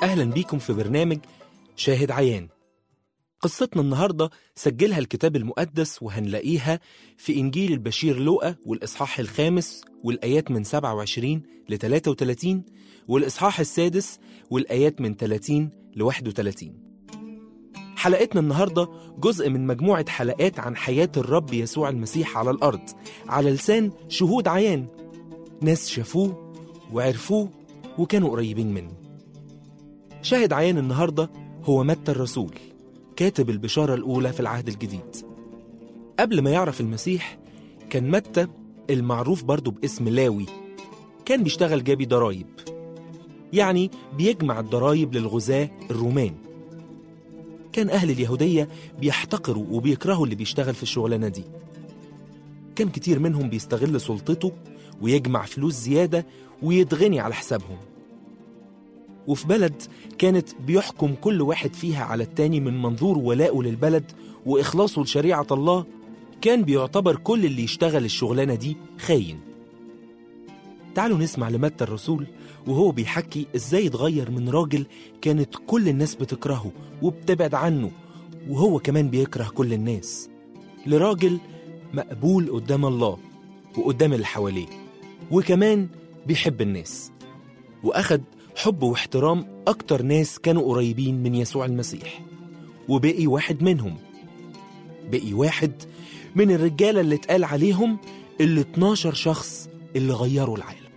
أهلا بيكم في برنامج شاهد عيان قصتنا النهاردة سجلها الكتاب المقدس وهنلاقيها في إنجيل البشير لوقا والإصحاح الخامس والآيات من 27 ل 33 والإصحاح السادس والآيات من 30 ل 31 حلقتنا النهاردة جزء من مجموعة حلقات عن حياة الرب يسوع المسيح على الأرض على لسان شهود عيان ناس شافوه وعرفوه وكانوا قريبين منه شاهد عيان النهاردة هو متى الرسول كاتب البشارة الأولى في العهد الجديد قبل ما يعرف المسيح كان متى المعروف برضه باسم لاوي كان بيشتغل جابي ضرايب يعني بيجمع الضرايب للغزاة الرومان كان أهل اليهودية بيحتقروا وبيكرهوا اللي بيشتغل في الشغلانة دي كان كتير منهم بيستغل سلطته ويجمع فلوس زيادة ويتغني على حسابهم وفي بلد كانت بيحكم كل واحد فيها على التاني من منظور ولائه للبلد وإخلاصه لشريعة الله كان بيعتبر كل اللي يشتغل الشغلانة دي خاين تعالوا نسمع لمتى الرسول وهو بيحكي ازاي اتغير من راجل كانت كل الناس بتكرهه وبتبعد عنه وهو كمان بيكره كل الناس لراجل مقبول قدام الله وقدام اللي حواليه وكمان بيحب الناس وأخد حب واحترام أكتر ناس كانوا قريبين من يسوع المسيح وبقي واحد منهم بقي واحد من الرجالة اللي اتقال عليهم ال 12 شخص اللي غيروا العالم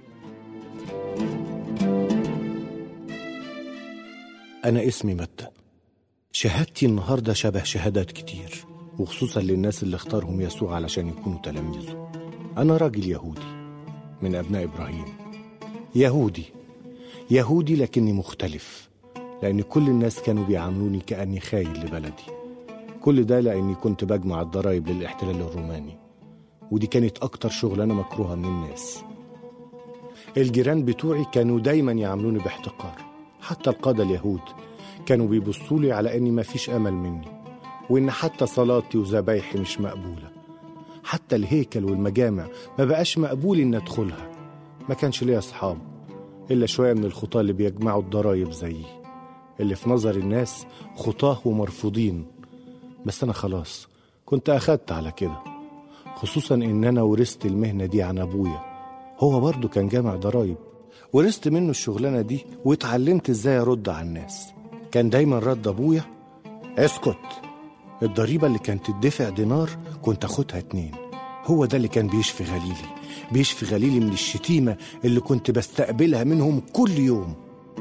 أنا اسمي متى شهادتي النهاردة شبه شهادات كتير وخصوصا للناس اللي اختارهم يسوع علشان يكونوا تلاميذه أنا راجل يهودي من أبناء إبراهيم يهودي يهودي لكني مختلف لأن كل الناس كانوا بيعاملوني كأني خاين لبلدي كل ده لأني كنت بجمع الضرايب للاحتلال الروماني ودي كانت أكتر شغلانة مكروهة من الناس الجيران بتوعي كانوا دايما يعاملوني باحتقار حتى القادة اليهود كانوا بيبصوا لي على اني مفيش امل مني وان حتى صلاتي وذبايحي مش مقبوله حتى الهيكل والمجامع ما بقاش مقبول ان ادخلها ما كانش ليا اصحاب الا شويه من الخطاه اللي بيجمعوا الضرايب زيي اللي في نظر الناس خطاه ومرفوضين بس انا خلاص كنت اخدت على كده خصوصا ان انا ورثت المهنه دي عن ابويا هو برضه كان جامع ضرايب ورثت منه الشغلانة دي واتعلمت ازاي ارد على الناس كان دايما رد ابويا اسكت الضريبة اللي كانت تدفع دينار كنت اخدها اتنين هو ده اللي كان بيشفي غليلي بيشفي غليلي من الشتيمة اللي كنت بستقبلها منهم كل يوم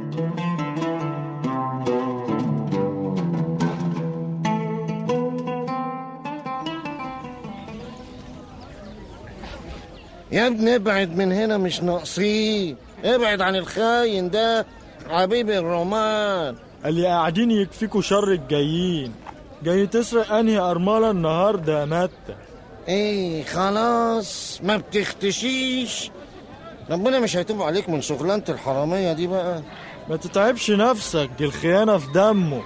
يا ابني ابعد من هنا مش ناقصين ابعد عن الخاين ده حبيبي الرومان اللي قاعدين يكفيكوا شر الجايين جاي تسرق انهي ارمله النهارده يا متى ايه خلاص ما بتختشيش ربنا مش هيتوب عليك من شغلانة الحرامية دي بقى ما تتعبش نفسك دي الخيانه في دمه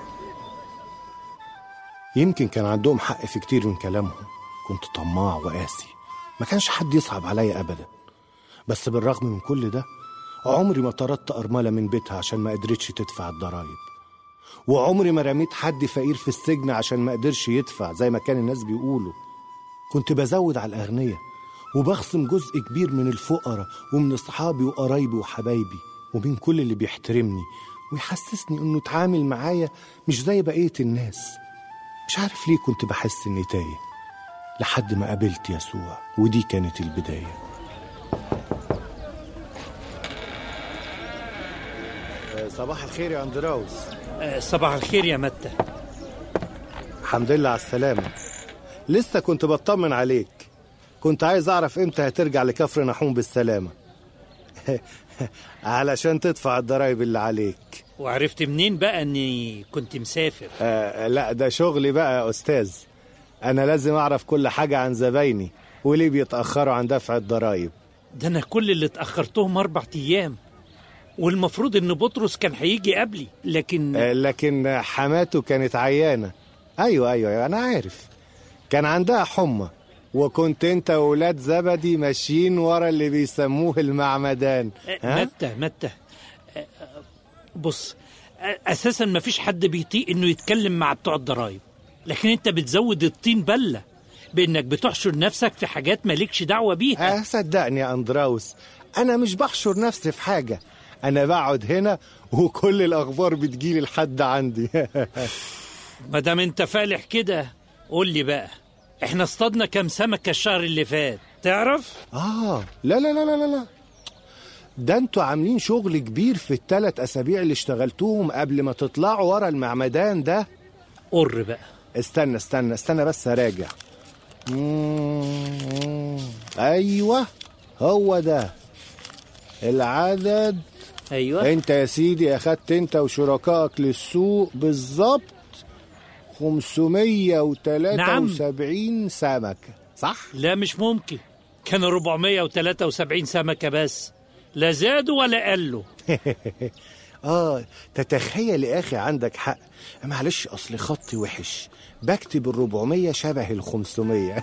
يمكن كان عندهم حق في كتير من كلامهم كنت طماع وقاسي ما كانش حد يصعب عليا ابدا بس بالرغم من كل ده عمري ما طردت أرملة من بيتها عشان ما قدرتش تدفع الضرايب وعمري ما رميت حد فقير في السجن عشان ما قدرش يدفع زي ما كان الناس بيقولوا كنت بزود على الأغنياء وبخصم جزء كبير من الفقراء ومن أصحابي وقرايبي وحبايبي ومن كل اللي بيحترمني ويحسسني إنه اتعامل معايا مش زي بقية الناس مش عارف ليه كنت بحس إني تايه لحد ما قابلت يسوع ودي كانت البدايه صباح الخير يا اندراوس آه، صباح الخير يا متى الحمد لله على السلامة لسه كنت بطمن عليك كنت عايز أعرف إمتى هترجع لكفر نحوم بالسلامة علشان تدفع الضرايب اللي عليك وعرفت منين بقى اني كنت مسافر آه لا ده شغلي بقى يا أستاذ أنا لازم أعرف كل حاجة عن زبايني وليه بيتأخروا عن دفع الضرايب ده انا كل اللي اتاخرتهم اربع ايام والمفروض ان بطرس كان هيجي قبلي لكن آه لكن حماته كانت عيانة أيوة أيوة, أيوة أنا عارف كان عندها حمى وكنت انت وولاد زبدي ماشيين ورا اللي بيسموه المعمدان آه، متى متى آه، بص أ- اساسا ما فيش حد بيطيق انه يتكلم مع بتوع الضرايب لكن انت بتزود الطين بله بانك بتحشر نفسك في حاجات مالكش دعوه بيها آه صدقني يا أندراوس أنا مش بحشر نفسي في حاجة أنا بقعد هنا وكل الأخبار بتجيلي لحد عندي ما دام انت فالح كده قول لي بقى احنا اصطادنا كام سمكه الشهر اللي فات تعرف آه لا لا لا لا لا لا ده انتوا عاملين شغل كبير في الثلاث أسابيع اللي اشتغلتوهم قبل ما تطلعوا ورا المعمدان ده قر بقى استنى استنى استنى بس هراجع مم، أيوة هو ده العدد ايوه انت يا سيدي اخدت انت وشركائك للسوق بالظبط 573 سمكة صح؟ لا مش ممكن كانوا 473 سمكه بس لا زادوا ولا قلوا اه تتخيل يا اخي عندك حق معلش اصل خطي وحش بكتب ال 400 شبه ال 500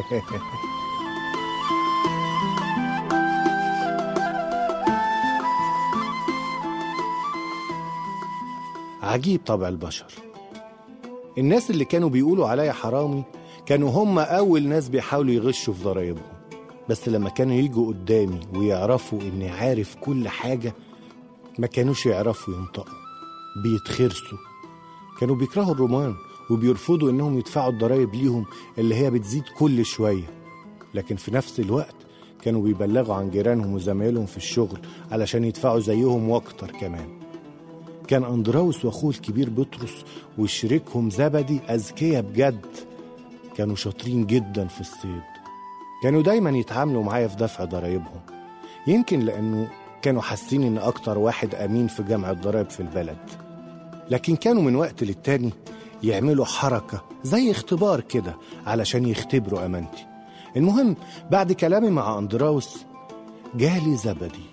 عجيب طبع البشر الناس اللي كانوا بيقولوا عليا حرامي كانوا هم أول ناس بيحاولوا يغشوا في ضرايبهم بس لما كانوا يجوا قدامي ويعرفوا إني عارف كل حاجة ما كانوش يعرفوا ينطقوا بيتخرسوا كانوا بيكرهوا الرومان وبيرفضوا إنهم يدفعوا الضرايب ليهم اللي هي بتزيد كل شوية لكن في نفس الوقت كانوا بيبلغوا عن جيرانهم وزمايلهم في الشغل علشان يدفعوا زيهم واكتر كمان كان أندراوس وأخوه الكبير بطرس وشريكهم زبدي أذكياء بجد كانوا شاطرين جدا في الصيد كانوا دايما يتعاملوا معايا في دفع ضرايبهم يمكن لأنه كانوا حاسين إن أكتر واحد أمين في جمع الضرايب في البلد لكن كانوا من وقت للتاني يعملوا حركة زي اختبار كده علشان يختبروا أمانتي المهم بعد كلامي مع أندراوس جالي زبدي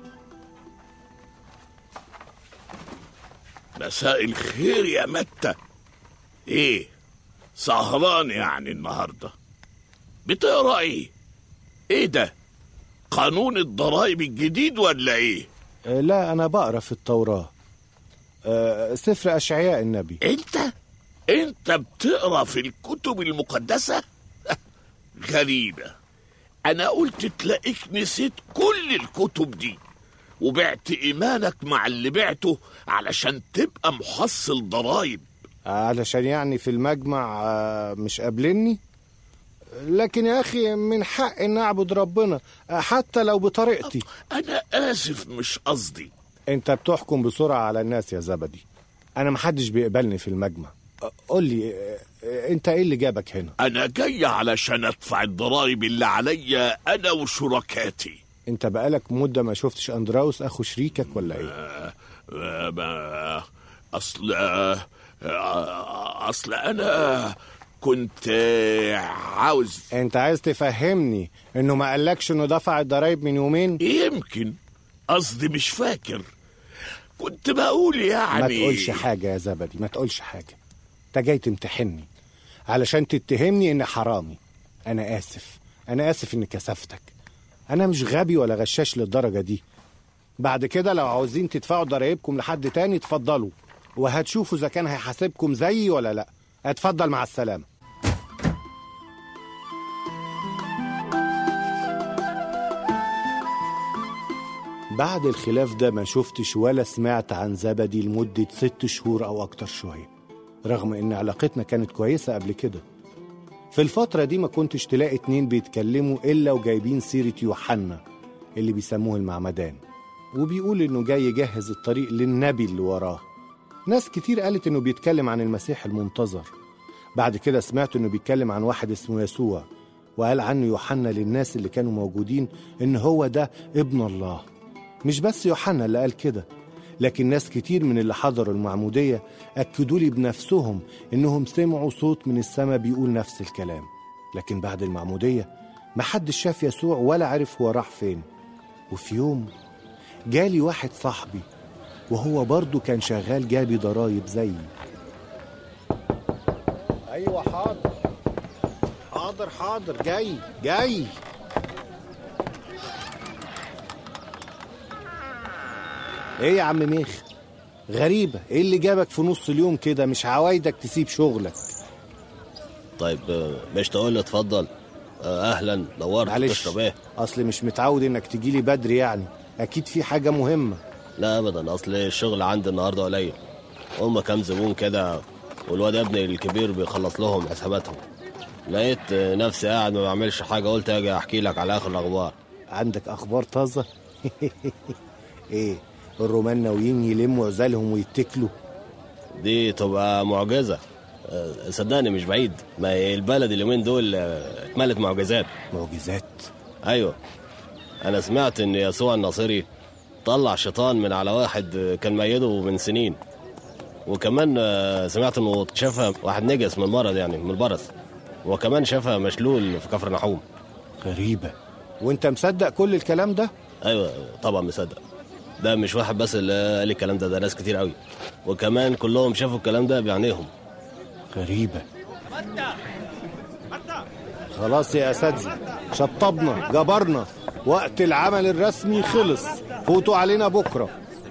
مساء الخير يا متى ايه سهران يعني النهارده بتقرا ايه ايه ده قانون الضرائب الجديد ولا ايه آه، لا أنا بقرا في التوراة آه، سفر أشعياء النبي انت انت بتقرا في الكتب المقدسه غريبه انا قلت تلاقيك نسيت كل الكتب دي وبعت ايمانك مع اللي بعته علشان تبقى محصل ضرايب علشان يعني في المجمع آه، مش قابلني لكن يا أخي من حق إن أعبد ربنا آه، حتى لو بطريقتي انا اسف مش قصدي أنت بتحكم بسرعة على الناس يا زبدي أنا محدش بيقبلني في المجمع آه، قول لي آه، آه، أنت إيه اللي جابك هنا انا جاي علشان ادفع الضرايب اللي عليا انا وشركاتي أنت بقالك مدة ما شفتش أندراوس أخو شريكك ولا إيه آه، ما- اصل آه، آه، اصل انا كنت آه، عاوز أنت عايز تفهمني إنه ما قالكش إنه دفع الضرايب من يومين يمكن قصدي مش فاكر كنت بقول يعني ما تقولش حاجة يا زبدي ما تقولش حاجة انت جاي تمتحني علشان تتهمني اني حرامي انا اسف انا اسف اني كسفتك انا مش غبي ولا غشاش للدرجة دي بعد كده لو عاوزين تدفعوا ضرايبكم لحد تاني اتفضلوا وهتشوفوا اذا كان هيحاسبكم زيي ولا لا اتفضل مع السلامة بعد الخلاف ده ما شفتش ولا سمعت عن زبدي لمدة ست شهور أو أكتر شوية رغم إن علاقتنا كانت كويسة قبل كده في الفترة دي ما كنتش تلاقي اتنين بيتكلموا إلا وجايبين سيرة يوحنا اللي بيسموه المعمدان وبيقول إنه جاي يجهز الطريق للنبي اللي وراه ناس كتير قالت إنه بيتكلم عن المسيح المنتظر بعد كده سمعت إنه بيتكلم عن واحد اسمه يسوع وقال عنه يوحنا للناس اللي كانوا موجودين إن هو ده ابن الله مش بس يوحنا اللي قال كده لكن ناس كتير من اللي حضروا المعمودية أكدوا لي بنفسهم إنهم سمعوا صوت من السماء بيقول نفس الكلام لكن بعد المعمودية محدش شاف يسوع ولا عرف هو راح فين وفي يوم جالي واحد صاحبي وهو برضه كان شغال جابي ضرايب زيي أيوة حاضر حاضر حاضر جاي جاي ايه يا عم ميخ غريبة ايه اللي جابك في نص اليوم كده مش عوايدك تسيب شغلك طيب آه، مش تقول لي اتفضل آه، اهلا دورت معلش تشرب ايه اصل مش متعود انك تجيلي بدري يعني اكيد في حاجة مهمة لا ابدا اصل الشغل عندي النهارده قليل هم كام زبون كده والواد ابني الكبير بيخلص لهم حساباتهم لقيت آه، نفسي قاعد ما بعملش حاجه قلت اجي احكي لك على اخر الاخبار عندك اخبار طازة ايه الرومان ناويين يلموا عزالهم ويتكلوا دي تبقى معجزه آه، صدقني مش بعيد ما هي البلد اليومين دول آه، اتملت معجزات معجزات ايوه انا سمعت ان يسوع الناصري طلع شيطان من على واحد كان ميده من سنين وكمان آه، سمعت انه شافها واحد نجس من المرض يعني من البرص وكمان شافها مشلول في كفر نحوم غريبة وانت مصدق كل الكلام ده ايوه طبعا مصدق ده مش واحد بس اللي قال الكلام ده ده ناس كتير قوي وكمان كلهم شافوا الكلام ده بعينيهم غريبة خلاص يا أساتذة شطبنا جبرنا وقت العمل الرسمي خلص فوتوا علينا بكرة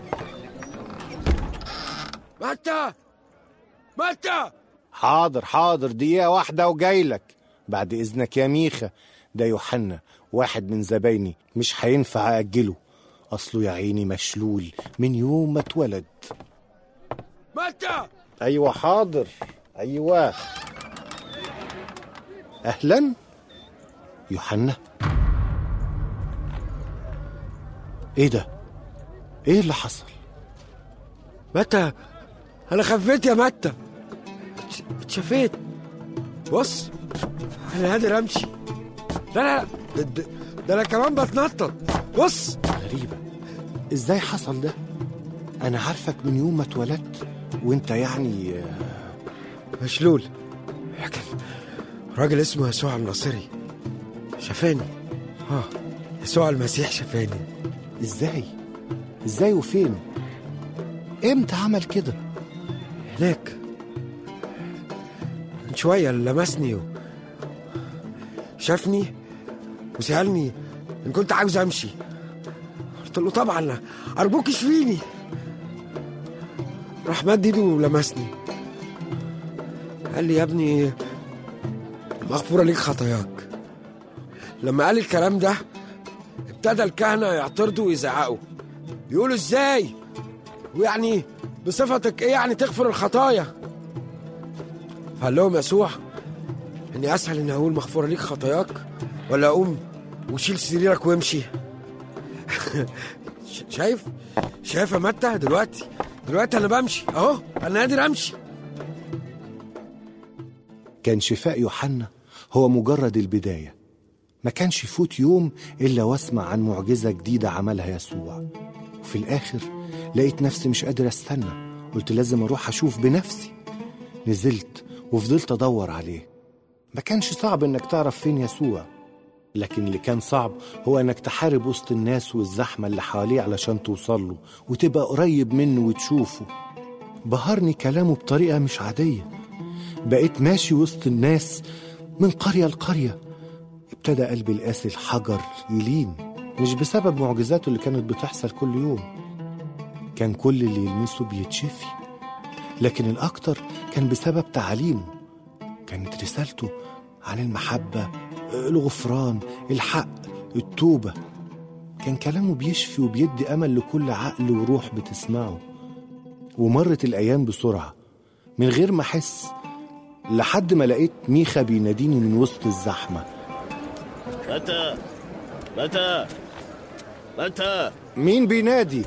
متى متى حاضر حاضر دقيقة واحدة وجاي لك بعد إذنك يا ميخا ده يوحنا واحد من زبايني مش هينفع أجله أصله يا عيني مشلول من يوم ما اتولد متى أيوة حاضر أيوة أهلا يوحنا إيه ده؟ إيه اللي حصل؟ متى انا خفيت يا متى اتش- اتشفيت بص انا قادر امشي لا لا لا ده, ده, ده انا كمان بتنطط بص غريبة إزاي حصل ده؟ أنا عارفك من يوم ما اتولدت وأنت يعني آه، مشلول لكن راجل اسمه يسوع الناصري شفاني اه يسوع المسيح شفاني إزاي؟ إزاي وفين؟ إمتى عمل كده؟ هناك من شوية لمسني و... شافني وسألني إن كنت عاوز أمشي قلت له طبعا أرجوك اشفيني راح مد إيده ولمسني قال لي يا ابني مغفورة ليك خطاياك لما قال الكلام ده ابتدى الكهنة يعترضوا ويزعقوا يقولوا ازاي ويعني بصفتك ايه يعني تغفر الخطايا فقال لهم يسوع اني اسهل اني اقول مغفوره ليك خطاياك ولا اقوم وشيل سريرك وامشي ش- شايف شايف يا متى دلوقتي دلوقتي انا بمشي اهو انا قادر امشي كان شفاء يوحنا هو مجرد البداية ما كانش يفوت يوم إلا واسمع عن معجزة جديدة عملها يسوع وفي الآخر لقيت نفسي مش قادر أستنى قلت لازم أروح أشوف بنفسي نزلت وفضلت أدور عليه ما كانش صعب إنك تعرف فين يسوع لكن اللي كان صعب هو إنك تحارب وسط الناس والزحمة اللي حواليه علشان توصل له وتبقى قريب منه وتشوفه بهرني كلامه بطريقة مش عادية بقيت ماشي وسط الناس من قرية لقرية ابتدى قلبي القاسي الحجر يلين مش بسبب معجزاته اللي كانت بتحصل كل يوم كان كل اللي يلمسه بيتشفي لكن الأكتر كان بسبب تعاليمه كانت رسالته عن المحبة الغفران الحق التوبة كان كلامه بيشفي وبيدي أمل لكل عقل وروح بتسمعه ومرت الأيام بسرعة من غير ما أحس لحد ما لقيت ميخا بيناديني من وسط الزحمة متى متى متى مين بينادي؟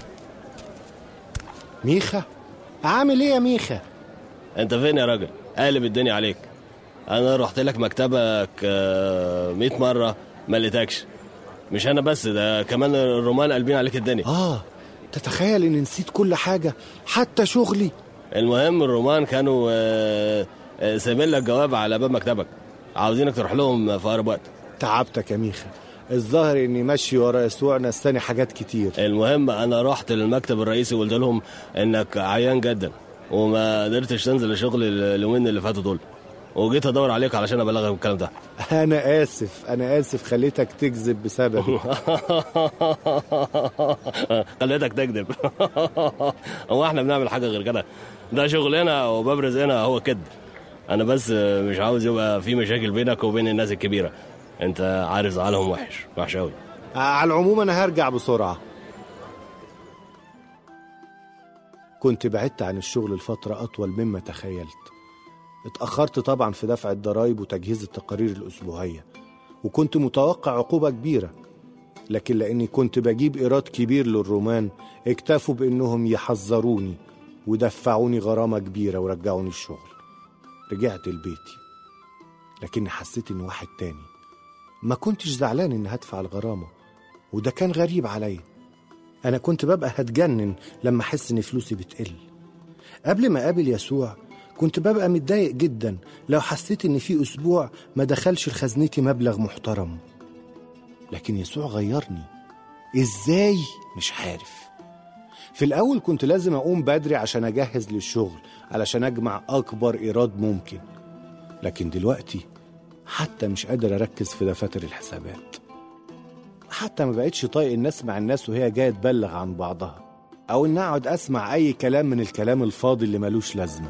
ميخا؟ عامل ايه يا ميخا؟ انت فين يا راجل قالب الدنيا عليك انا رحت لك مكتبك آه، 100 مره ما لقيتكش مش انا بس ده كمان الرومان قلبين عليك الدنيا آه تتخيل إني نسيت كل حاجة حتى شغلي المهم الرومان كانوا آه، آه، سايبين لك جواب على باب مكتبك عاوزينك تروح لهم في اقرب وقت تعبتك يا ميخا الظاهر إني ماشي ورا يسوع نساني حاجات كتير المهم انا رحت للمكتب الرئيسي وقلت لهم انك عيان جدا وما قدرتش تنزل الشغل اليومين اللي فاتوا دول وجيت ادور عليك علشان ابلغك بالكلام ده انا اسف انا اسف خليتك تكذب بسببي خليتك تكذب هو احنا بنعمل حاجه غير كده ده شغلنا وباب رزقنا هو كده انا بس مش عاوز يبقى في مشاكل بينك وبين الناس الكبيره انت عارف زعلهم وحش وحش قوي على العموم انا هرجع بسرعه كنت بعدت عن الشغل لفتره اطول مما تخيلت اتاخرت طبعا في دفع الضرايب وتجهيز التقارير الاسبوعيه وكنت متوقع عقوبه كبيره لكن لاني كنت بجيب ايراد كبير للرومان اكتفوا بانهم يحذروني ودفعوني غرامه كبيره ورجعوني الشغل رجعت لبيتي لكني حسيت ان واحد تاني ما كنتش زعلان ان هدفع الغرامه وده كان غريب عليا انا كنت ببقى هتجنن لما احس ان فلوسي بتقل قبل ما اقابل يسوع كنت ببقى متضايق جدا لو حسيت ان في اسبوع ما دخلش لخزنتي مبلغ محترم لكن يسوع غيرني ازاي مش عارف في الاول كنت لازم اقوم بدري عشان اجهز للشغل علشان اجمع اكبر ايراد ممكن لكن دلوقتي حتى مش قادر اركز في دفاتر الحسابات حتى ما بقتش طايق ان اسمع الناس وهي جايه تبلغ عن بعضها او ان اقعد اسمع اي كلام من الكلام الفاضي اللي ملوش لازمه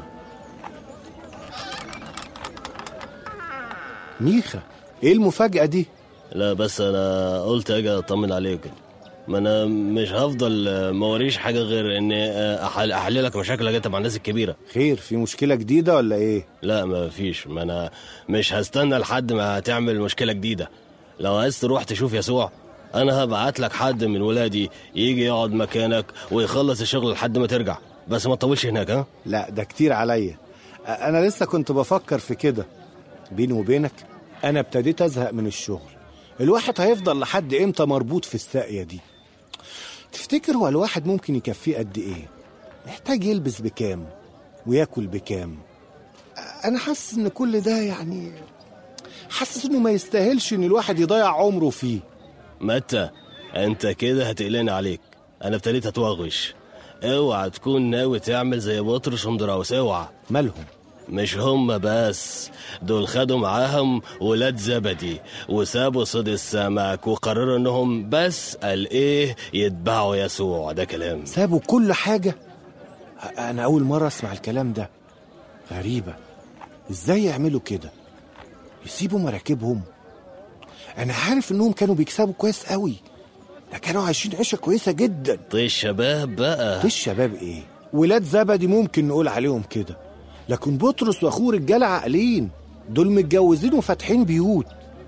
ميخا ايه المفاجاه دي لا بس انا قلت اجي اطمن عليك ما انا مش هفضل ما وريش حاجه غير اني أحل احل لك مشاكلك انت مع الناس الكبيره خير في مشكله جديده ولا ايه لا ما فيش ما انا مش هستنى لحد ما تعمل مشكله جديده لو عايز تروح تشوف يسوع انا هبعت لك حد من ولادي يجي يقعد مكانك ويخلص الشغل لحد ما ترجع بس ما تطولش هناك ها لا ده كتير عليا انا لسه كنت بفكر في كده بيني وبينك انا ابتديت ازهق من الشغل الواحد هيفضل لحد امتى مربوط في الساقيه دي تفتكر هو الواحد ممكن يكفيه قد ايه محتاج يلبس بكام وياكل بكام انا حاسس ان كل ده يعني حاسس انه ما يستاهلش ان الواحد يضيع عمره فيه متى انت كده هتقلقني عليك انا ابتديت اتوغش اوعى تكون ناوي تعمل زي بطرس وندراوس اوعى مالهم مش هم بس دول خدوا معاهم ولاد زبدي وسابوا صيد السمك وقرروا انهم بس قال ايه يتبعوا يسوع ده كلام سابوا كل حاجة انا اول مرة اسمع الكلام ده غريبة ازاي يعملوا كده يسيبوا مراكبهم انا عارف انهم كانوا بيكسبوا كويس قوي ده كانوا عايشين عيشة كويسة جدا طيش شباب بقى طيش شباب ايه ولاد زبدي ممكن نقول عليهم كده لكن بطرس واخوه رجاله عاقلين دول متجوزين وفاتحين بيوت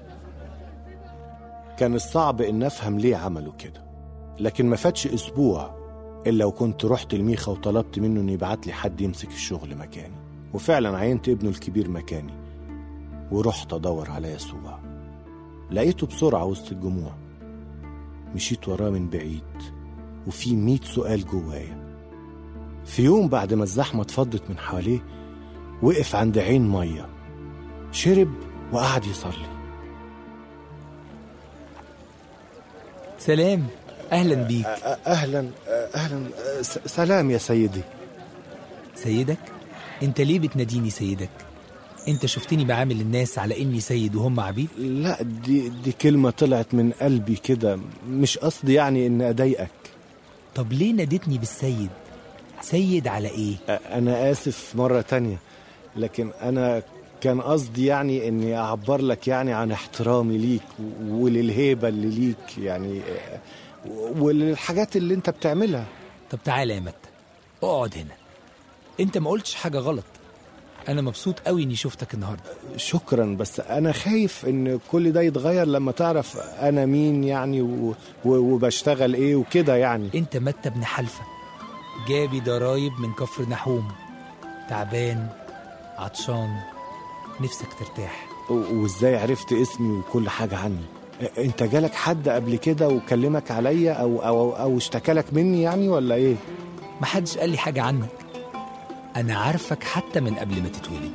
كان الصعب ان افهم ليه عملوا كده لكن ما فاتش اسبوع الا وكنت رحت لميخا وطلبت منه انه يبعت لي حد يمسك الشغل مكاني وفعلا عينت ابنه الكبير مكاني ورحت ادور على يسوع لقيته بسرعه وسط الجموع مشيت وراه من بعيد وفي ميت سؤال جوايا في يوم بعد ما الزحمه اتفضت من حواليه وقف عند عين ميه شرب وقعد يصلي سلام اهلا بيك اهلا اهلا سلام يا سيدي سيدك انت ليه بتناديني سيدك انت شفتني بعامل الناس على اني سيد وهم عبيد لا دي دي كلمه طلعت من قلبي كده مش قصدي يعني ان اضايقك طب ليه ناديتني بالسيد سيد على ايه انا اسف مره تانية لكن انا كان قصدي يعني اني اعبر لك يعني عن احترامي ليك وللهيبه اللي ليك يعني وللحاجات اللي انت بتعملها طب تعالى يا متى اقعد هنا انت ما قلتش حاجه غلط انا مبسوط قوي اني شفتك النهارده شكرا بس انا خايف ان كل ده يتغير لما تعرف انا مين يعني و... و... وبشتغل ايه وكده يعني انت متى ابن حلفه جابي ضرايب من كفر نحوم تعبان عطشان نفسك ترتاح وازاي عرفت اسمي وكل حاجة عني انت جالك حد قبل كده وكلمك عليا او او او اشتكالك مني يعني ولا ايه محدش قال لي حاجة عنك انا عارفك حتى من قبل ما تتولد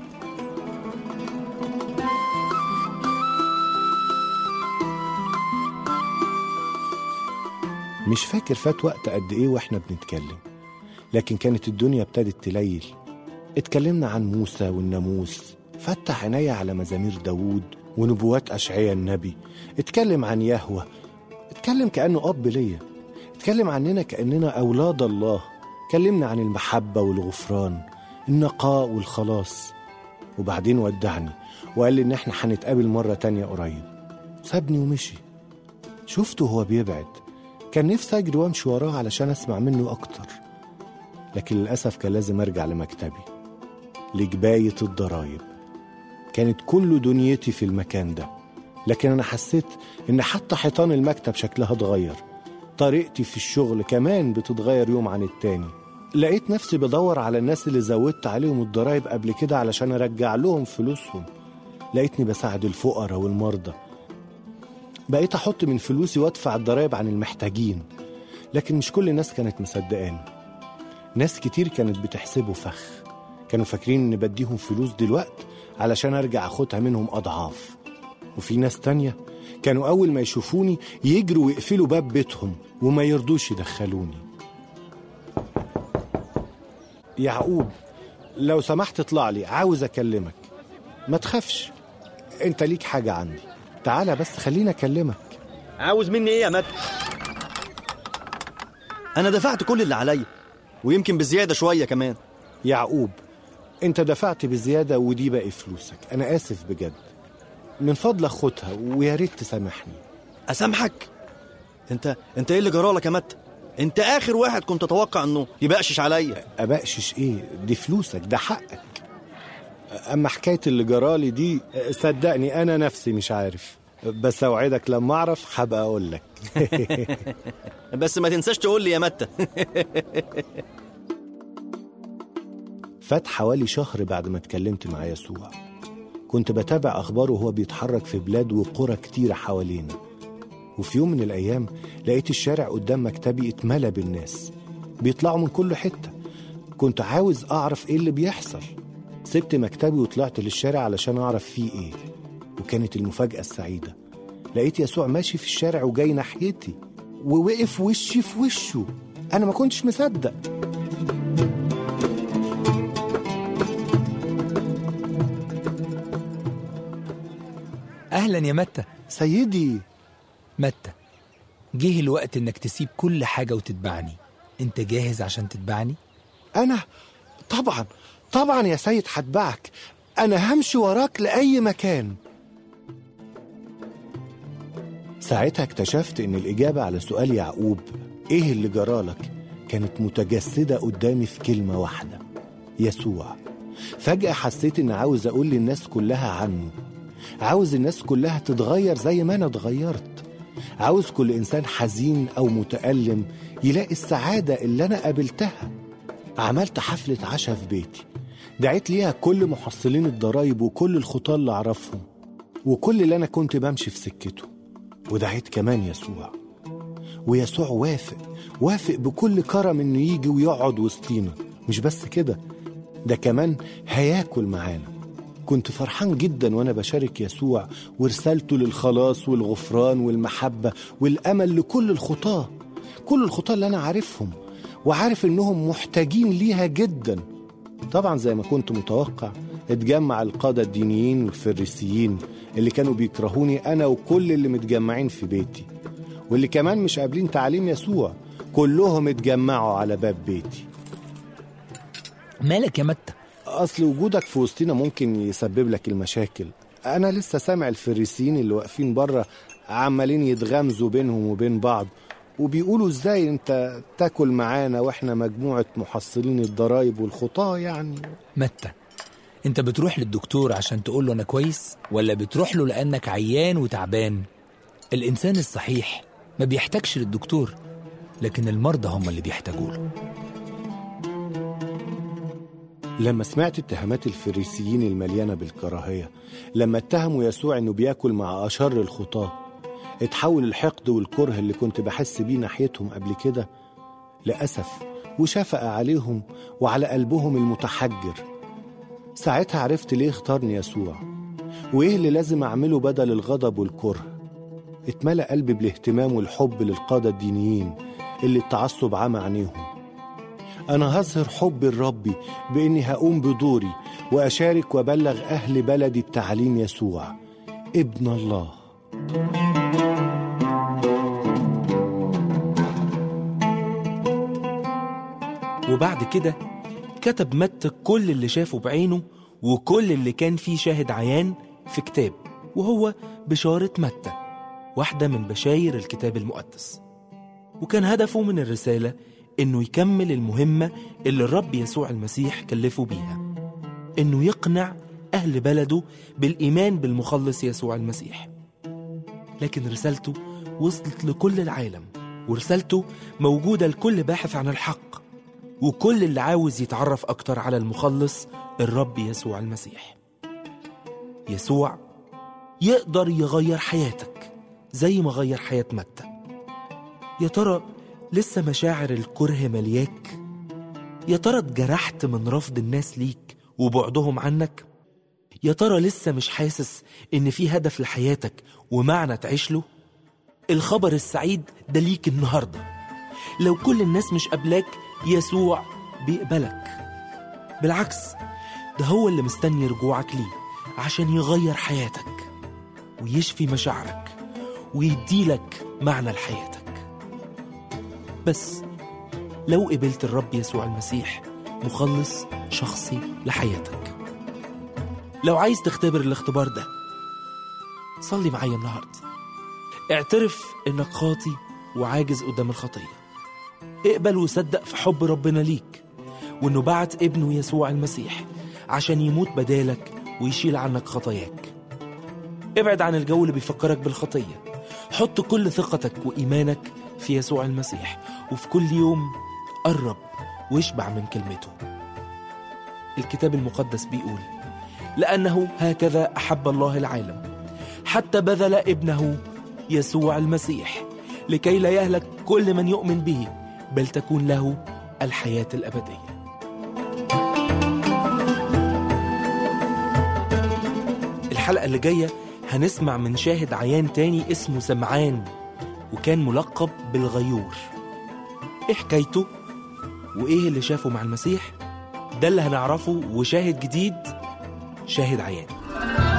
مش فاكر فات وقت قد ايه واحنا بنتكلم لكن كانت الدنيا ابتدت تليل اتكلمنا عن موسى والناموس فتح عيني على مزامير داوود ونبوات أشعيا النبي اتكلم عن يهوه اتكلم كأنه أب ليا اتكلم عننا كأننا أولاد الله كلمنا عن المحبة والغفران النقاء والخلاص وبعدين ودعني وقال لي إن إحنا هنتقابل مرة تانية قريب سابني ومشي شفته هو بيبعد كان نفسي أجري وأمشي وراه علشان أسمع منه أكتر لكن للأسف كان لازم أرجع لمكتبي لجباية الضرايب كانت كل دنيتي في المكان ده لكن أنا حسيت إن حتى حيطان المكتب شكلها اتغير طريقتي في الشغل كمان بتتغير يوم عن التاني لقيت نفسي بدور على الناس اللي زودت عليهم الضرايب قبل كده علشان أرجع لهم فلوسهم لقيتني بساعد الفقراء والمرضى بقيت أحط من فلوسي وأدفع الضرايب عن المحتاجين لكن مش كل الناس كانت مصدقاني ناس كتير كانت بتحسبه فخ كانوا فاكرين إني بديهم فلوس دلوقت علشان أرجع أخدها منهم أضعاف وفي ناس تانية كانوا أول ما يشوفوني يجروا ويقفلوا باب بيتهم وما يرضوش يدخلوني يعقوب لو سمحت اطلع لي عاوز أكلمك ما تخافش انت ليك حاجة عندي تعالى بس خليني أكلمك عاوز مني ايه يا مات انا دفعت كل اللي عليا ويمكن بزياده شويه كمان يعقوب انت دفعت بزيادة ودي باقي فلوسك أنا آسف بجد من فضلك خدها ويا ريت تسامحني اسامحك انت انت ايه اللي جرالك يا مات انت اخر واحد كنت اتوقع انه يبقشش عليا أبقشش إيه دي فلوسك ده حقك أما حكاية اللي جرالي دي صدقني أنا نفسي مش عارف بس أوعدك لما أعرف هبقى أقول لك بس ما تنساش تقول لي يا متى فات حوالي شهر بعد ما اتكلمت مع يسوع كنت بتابع أخباره وهو بيتحرك في بلاد وقرى كتيرة حوالينا وفي يوم من الأيام لقيت الشارع قدام مكتبي اتملى بالناس بيطلعوا من كل حتة كنت عاوز أعرف إيه اللي بيحصل سبت مكتبي وطلعت للشارع علشان أعرف فيه إيه وكانت المفاجأة السعيدة لقيت يسوع ماشي في الشارع وجاي ناحيتي ووقف وشي في وشه أنا ما كنتش مصدق أهلا يا متى سيدي متى جه الوقت إنك تسيب كل حاجة وتتبعني أنت جاهز عشان تتبعني؟ أنا طبعا طبعا يا سيد هتبعك أنا همشي وراك لأي مكان ساعتها اكتشفت إن الإجابة على سؤال يعقوب إيه اللي جرالك كانت متجسدة قدامي في كلمة واحدة يسوع فجأة حسيت إن عاوز أقول للناس كلها عنه عاوز الناس كلها تتغير زي ما أنا اتغيرت عاوز كل إنسان حزين أو متألم يلاقي السعادة اللي أنا قابلتها عملت حفلة عشاء في بيتي دعيت ليها كل محصلين الضرايب وكل الخطاة اللي أعرفهم وكل اللي أنا كنت بمشي في سكته ودعيت كمان يسوع ويسوع وافق وافق بكل كرم إنه يجي ويقعد وسطينا مش بس كده ده كمان هياكل معانا كنت فرحان جدا وانا بشارك يسوع ورسالته للخلاص والغفران والمحبه والامل لكل الخطاه كل الخطاه اللي انا عارفهم وعارف انهم محتاجين ليها جدا طبعا زي ما كنت متوقع اتجمع القادة الدينيين والفريسيين اللي كانوا بيكرهوني أنا وكل اللي متجمعين في بيتي واللي كمان مش قابلين تعليم يسوع كلهم اتجمعوا على باب بيتي مالك يا متى؟ أصل وجودك في وسطنا ممكن يسبب لك المشاكل أنا لسه سامع الفريسيين اللي واقفين بره عمالين يتغمزوا بينهم وبين بعض وبيقولوا ازاي انت تاكل معانا واحنا مجموعة محصلين الضرايب والخطاة يعني متى انت بتروح للدكتور عشان تقول له انا كويس ولا بتروح له لانك عيان وتعبان الانسان الصحيح ما بيحتاجش للدكتور لكن المرضى هم اللي بيحتاجوا له لما سمعت اتهامات الفريسيين المليانة بالكراهية لما اتهموا يسوع انه بياكل مع أشر الخطاة اتحول الحقد والكره اللي كنت بحس بيه ناحيتهم قبل كده لأسف وشفقة عليهم وعلى قلبهم المتحجر ساعتها عرفت ليه اختارني يسوع وإيه اللي لازم أعمله بدل الغضب والكره اتملى قلبي بالاهتمام والحب للقادة الدينيين اللي التعصب عمى عينيهم أنا هظهر حب لربي بإني هقوم بدوري وأشارك وأبلغ أهل بلدي بتعليم يسوع ابن الله وبعد كده كتب متى كل اللي شافه بعينه وكل اللي كان فيه شاهد عيان في كتاب وهو بشارة متى واحدة من بشاير الكتاب المقدس وكان هدفه من الرسالة إنه يكمل المهمة اللي الرب يسوع المسيح كلفه بيها إنه يقنع أهل بلده بالإيمان بالمخلص يسوع المسيح لكن رسالته وصلت لكل العالم ورسالته موجودة لكل باحث عن الحق وكل اللي عاوز يتعرف أكتر على المخلص الرب يسوع المسيح يسوع يقدر يغير حياتك زي ما غير حياة متى يا ترى لسه مشاعر الكره ملياك يا ترى اتجرحت من رفض الناس ليك وبعدهم عنك يا ترى لسه مش حاسس ان في هدف لحياتك ومعنى تعيش له الخبر السعيد ده ليك النهارده لو كل الناس مش قبلاك يسوع بيقبلك بالعكس ده هو اللي مستني رجوعك ليه عشان يغير حياتك ويشفي مشاعرك ويديلك معنى لحياتك بس لو قبلت الرب يسوع المسيح مخلص شخصي لحياتك لو عايز تختبر الاختبار ده صلي معايا النهارده اعترف انك خاطي وعاجز قدام الخطيه اقبل وصدق في حب ربنا ليك وانه بعت ابنه يسوع المسيح عشان يموت بدالك ويشيل عنك خطاياك ابعد عن الجو اللي بيفكرك بالخطية حط كل ثقتك وإيمانك في يسوع المسيح وفي كل يوم قرب واشبع من كلمته الكتاب المقدس بيقول لأنه هكذا أحب الله العالم حتى بذل ابنه يسوع المسيح لكي لا يهلك كل من يؤمن به بل تكون له الحياة الأبدية الحلقة اللي جاية هنسمع من شاهد عيان تاني اسمه سمعان وكان ملقب بالغيور ايه حكايته وايه اللي شافه مع المسيح ده اللي هنعرفه وشاهد جديد شاهد عيان